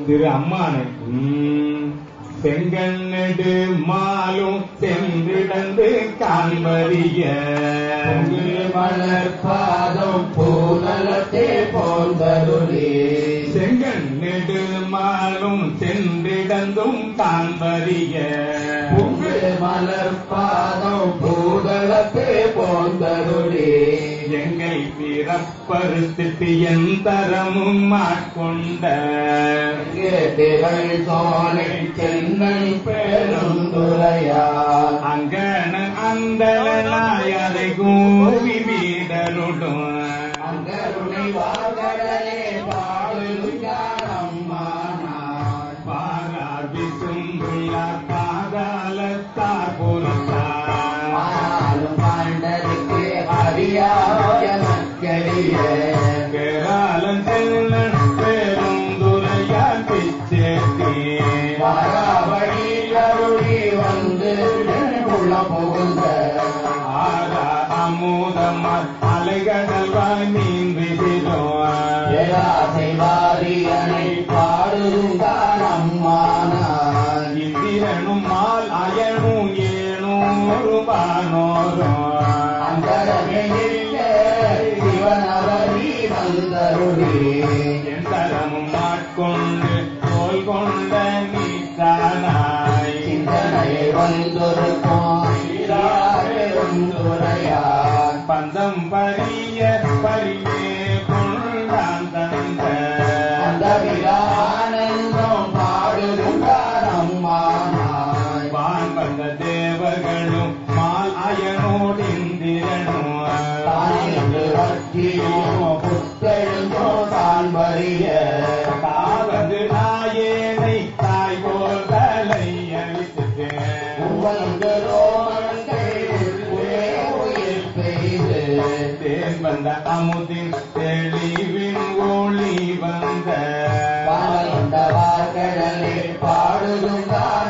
திரு அம்மானை செங்கண்ணெடு மாலும் சென்றிடந்து காண்பறிய மலர் பாதம் பூநலத்தே போந்தருளே செங்கண்ணெடு மாலும் சென்றிடந்தும் காண்பறிய உங்கள் மலர் பாதம் பூதலத்தே போந்தருளே எங்கை பிறப்பருத்திட்டு எந்தரமும் ஆட்கொண்ட திரள் சோலை சென்னன் பெருந்துரையார் அங்கன அந்த நாயரை கூவி வீடருடும் அங்கருணை வாகடலே பாடுகிறாரம்மானார் பாரார் விசும்புள்ளார் பாதாளத்தார் புறத்தார் ஆனாலும் பாண்டருக்கு அறியாய மக்களிய கேராளன் செல்லன் பெருந்துரையார் பிச்சேத்தி வாராவழி அருளி வந்து உள்ள புகுந்த ஆரா அமுதமார் அலைகடல்வாய் மீன் விதிரும் ஏராசை வாரியனை பாடுங்கான் அம்மானார் இந்திரனும் மால் அயனும் ஏனூறு வானோரும் அந்தரமில்ல சிவனவரி வந்தருளே எந்தரமும் ஆட்கொண்டு தோல் கொண்ட நீத்தானாய் சிந்தனையை வந்தொருக்கும் பெருந்துரையார் பந்தம் பரிய பரியே கொண்டான் தந்த அந்த விழானந்தம் பாடுகின்றார் அம்மானாய் வான் வந்த தேவர்களும் மால் அயனோடு இந்திரனும் தானின்று வற்றியோ புத்தெழுந்தோ தான் வரிய தாவது நாயேனை தாய் போல் தலை அளித்து உவந்தரோ மங்கை உயே உயிர் பெய்து தேன் வந்த அமுதின் தெளிவின் ஒளி வந்த வாழ்ந்த வார்கடலே பாடுகின்றார்